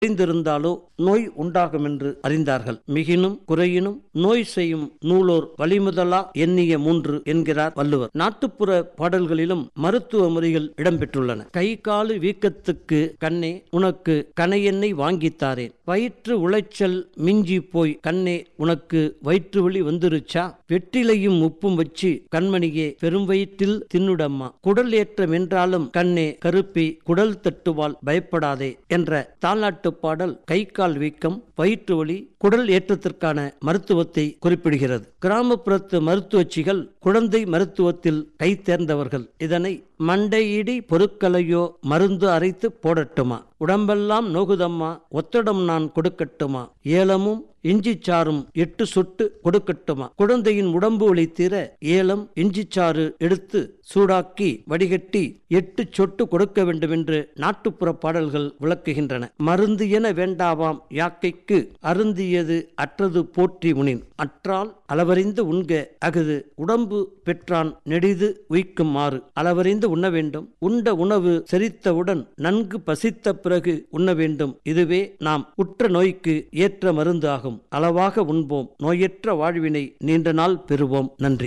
அறிந்திருந்தாலோ நோய் உண்டாகும் என்று அறிந்தார்கள் மிகினும் குறையினும் நோய் செய்யும் நூலோர் வழிமுதலா எண்ணிய மூன்று என்கிறார் வள்ளுவர் நாட்டுப்புற பாடல்களிலும் மருத்துவ முறைகள் இடம்பெற்றுள்ளன கை காலு வீக்கத்துக்கு கண்ணே உனக்கு கனையெண்ணெய் வாங்கித்தாரேன் வயிற்று உளைச்சல் மிஞ்சி போய் கண்ணே உனக்கு வயிற்று வலி வந்துருச்சா வெற்றிலையும் உப்பும் வச்சு கண்மணியே பெரும் வயிற்றில் தின்னுடம்மா குடல் ஏற்றம் என்றாலும் கண்ணே கருப்பி குடல் தட்டுவால் பயப்படாதே என்ற தாலாட்டு பாடல் கை கால் வீக்கம் வயிற்று வலி குடல் ஏற்றத்திற்கான மருத்துவத்தை குறிப்பிடுகிறது கிராமப்புறத்து மருத்துவச்சிகள் குழந்தை மருத்துவத்தில் கை தேர்ந்தவர்கள் இதனை மண்டையிடி பொருட்களையோ மருந்து அரைத்து போடட்டுமா உடம்பெல்லாம் நோகுதம்மா ஒத்தடம் நான் கொடுக்கட்டுமா ஏலமும் இஞ்சி சாறும் எட்டு சொட்டு கொடுக்கட்டுமா குழந்தையின் உடம்பு வலி தீர ஏலம் இஞ்சி சாறு எடுத்து சூடாக்கி வடிகட்டி எட்டு சொட்டு கொடுக்க வேண்டும் என்று நாட்டுப்புற பாடல்கள் விளக்குகின்றன மருந்து என வேண்டாவாம் யாக்கைக்கு அருந்தியது அற்றது போற்றி உனின் அற்றால் அளவறிந்து உண்க அகுது உடம்பு பெற்றான் நெடிது உய்க்குமாறு அளவறிந்து உண்ண வேண்டும் உண்ட உணவு செரித்தவுடன் நன்கு பசித்த பிறகு உண்ண வேண்டும் இதுவே நாம் உற்ற நோய்க்கு ஏற்ற மருந்து ஆகும் அளவாக உண்போம் நோயற்ற வாழ்வினை நீண்ட நாள் பெறுவோம் நன்றி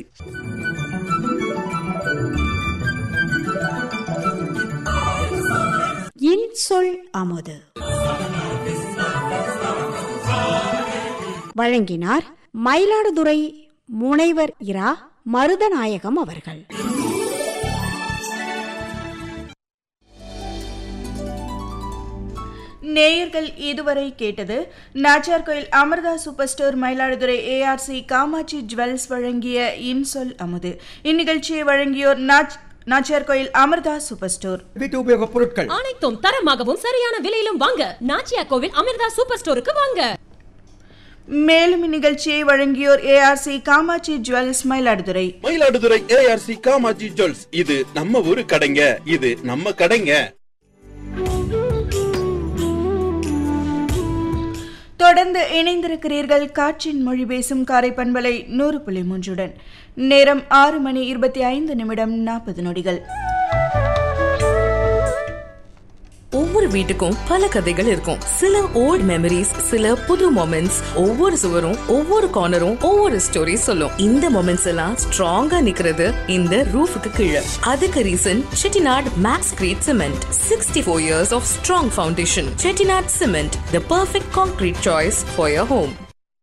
இன்சொல் அமுது வழங்கினார் மயிலாடுதுறை முனைவர் இரா மருதநாயகம் அவர்கள் நேயர்கள் இதுவரை கேட்டது Nachar Koil Amirtha super store Mayiladuthurai ARC Kamatchi jewels வழங்கிய இன்சொல் அமுது இந்நிகழ்ச்சியை வழங்கியோர் நாச் நாச்சியார் கோயில் அமிர்தா சூப்பர் ஸ்டோர் வீட்டு உபயோகப் பொருட்கள் அனைத்தும் தரமாகவும் சரியான விலையிலும் வாங்க நாச்சியா கோவில் அமிர்தா சூப்பர் ஸ்டோருக்கு வாங்க மேலும் இந்நிகழ்ச்சியை வழங்கியோர் ARC Kamatchi jewels Mayiladuthurai Mayiladuthurai ARC Kamatchi jewels இது நம்ம ஊரு கடைங்க இது நம்ம கடைங்க தொடர்ந்து இணைந்திருக்கிறீர்கள் காற்றின் மொழி பேசும் காரை பண்பலை நூறு புள்ளி மூன்றுடன் நேரம் ஆறு மணி இருபத்தி ஐந்து நிமிடம் நாற்பது நொடிகள் ஒவ்வொரு வீட்டுக்கும் பல கதைகள் இருக்கும் சில ஓல்ட் மெமரிஸ் சில புது மொமெண்ட்ஸ் ஒவ்வொரு சுவரும் ஒவ்வொரு கார்னரும் ஒவ்வொரு ஸ்டோரி சொல்லும் இந்த மொமெண்ட்ஸ் எல்லாம் ஸ்ட்ராங்கா நிக்கிறது இந்த ரூஃபுக்கு கீழே அதுக்கு reason Chettinad max grade cement sixty four years of strong foundation Chettinad cement the perfect concrete choice for your home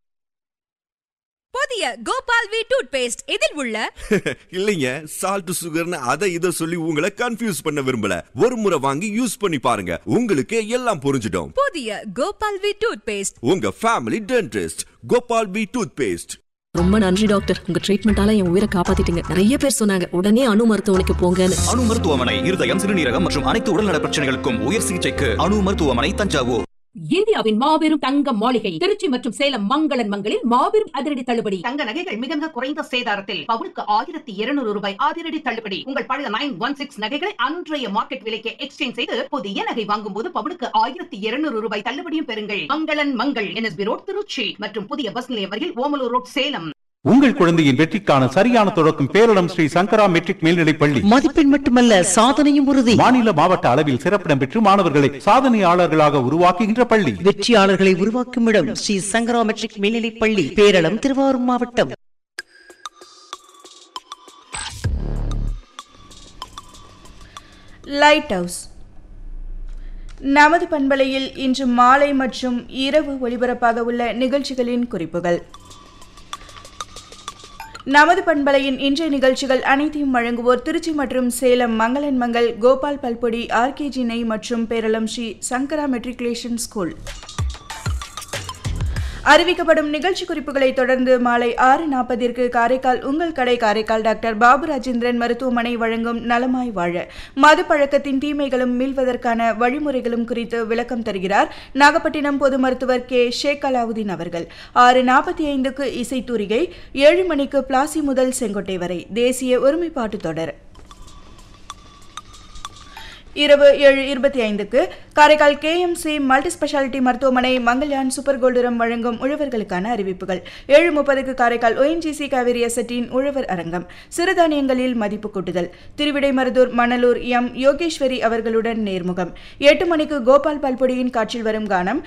புதிய கோபால் வி டூத் பேஸ்ட் இதில் உள்ள இல்லைங்க சால்ட் சுகர்னு அதை இதை சொல்லி உங்களை கன்ஃபியூஸ் பண்ண விரும்பல ஒரு முறை வாங்கி யூஸ் பண்ணி பாருங்க உங்களுக்கு எல்லாம் புரிஞ்சிடும் புதிய கோபால் வி டூத் பேஸ்ட் உங்க family dentist Gopal B toothpaste ரொம்ப நன்றி டாக்டர் உங்க ட்ரீட்மெண்டால என் உயிரை காப்பாத்திட்டீங்க நிறைய பேர் சொன்னாங்க உடனே அணு மருத்துவமனைக்கு போங்கன்னு அணு மருத்துவமனை இருதயம் சிறுநீரகம் மற்றும் அனைத்து உடல்நல பிரச்சனைகளுக்கும் உயர் சிகிச்சைக்கு அணு மருத்துவமனை தஞ்சாவூர் இந்தியாவின் மாபெரும் தங்க மாளிகை திருச்சி மற்றும் சேலம் மங்களன் மங்களில் மாபெரும் அதிரடி தள்ளுபடி தங்க நகைகள் மிக மிக குறைந்த சேதாரத்தில் பவுனுக்கு ஆயிரத்தி இருநூறு ரூபாய் அதிரடி தள்ளுபடி உங்கள் பழைய நைன் ஒன் சிக்ஸ் நகைகளை அன்றைய மார்க்கெட் விலைக்கு எக்ஸ்சேஞ்ச் செய்து புதிய நகை வாங்கும் போது பவுனுக்கு ஆயிரத்தி இருநூறு ரூபாய் தள்ளுபடியும் பெறுங்கள் மங்களன் மங்கள் என்எஸ்பி ரோட் திருச்சி மற்றும் புதிய பஸ் நிலையம் வரையில் ஓமலூர் ரோட் சேலம் உங்கள் குழந்தையின் வெற்றிக்கான சரியான தொடக்கம் பேரிடம் ஸ்ரீ சங்கரா மெட்ரிக் மேல்நிலைப் பள்ளி மதிப்பெண் மட்டுமல்ல சாதனையும் உறுதி மாநில மாவட்ட அளவில் சிறப்பிடம் பெற்று மாணவர்களை சாதனையாளர்களாக உருவாக்குகின்ற பள்ளி வெற்றியாளர்களை உருவாக்கும் இடம் ஸ்ரீ சங்கரா மெட்ரிக் மேல்நிலைப் பள்ளி பேரளம் திருவாரூர் மாவட்டம் லைட் ஹவுஸ் நமது பண்பலையில் இன்று மாலை மற்றும் இரவு ஒளிபரப்பாக உள்ள நிகழ்ச்சிகளின் குறிப்புகள் நமது பண்பலையின் இன்றைய நிகழ்ச்சிகள் அனைத்தையும் வழங்குவோர் திருச்சி மற்றும் சேலம் மங்களன் மங்கள் கோபால் பல்பொடி ஆர்கேஜி நெய் மற்றும் பேரளம் ஸ்ரீ சங்கரா மெட்ரிகுலேஷன் ஸ்கூல் அறிவிக்கப்படும் நிகழ்ச்சி குறிப்புகளை தொடர்ந்து மாலை ஆறு நாற்பதிற்கு காரைக்கால் உங்கள் கடை காரைக்கால் டாக்டர் பாபு ராஜேந்திரன் மருத்துவமனை வழங்கும் நலமாய் வாழ மது பழக்கத்தின் தீமைகளும் மீள்வதற்கான வழிமுறைகளும் குறித்து விளக்கம் தருகிறார் நாகப்பட்டினம் பொது மருத்துவர் கே ஷேக் அலாவுதீன் அவர்கள் ஆறு நாற்பத்தி ஐந்துக்கு இசைத்தூரிகை ஏழு மணிக்கு பிளாசி முதல் செங்கோட்டை வரை தேசிய ஒருமைப்பாட்டு தொடர் இரவு ஏழு இருபத்தி ஐந்துக்கு காரைக்கால் கேஎம்சி மல்டி ஸ்பெஷாலிட்டி மருத்துவமனை மங்கள்யான் சூப்பர் கோல்டுரம் வழங்கும் உழவர்களுக்கான அறிவிப்புகள் ஏழு முப்பதுக்கு காரைக்கால் ஒஎன்ஜிசி காவேரி எசட்டின் உழவர் அரங்கம் சிறுதானியங்களில் மதிப்பு கூட்டுதல் திருவிடைமருதூர் மணலூர் எம் யோகேஸ்வரி அவர்களுடன் நேர்முகம் எட்டு மணிக்கு கோபால் பல்பொடியின் காற்றில் வரும் கானம்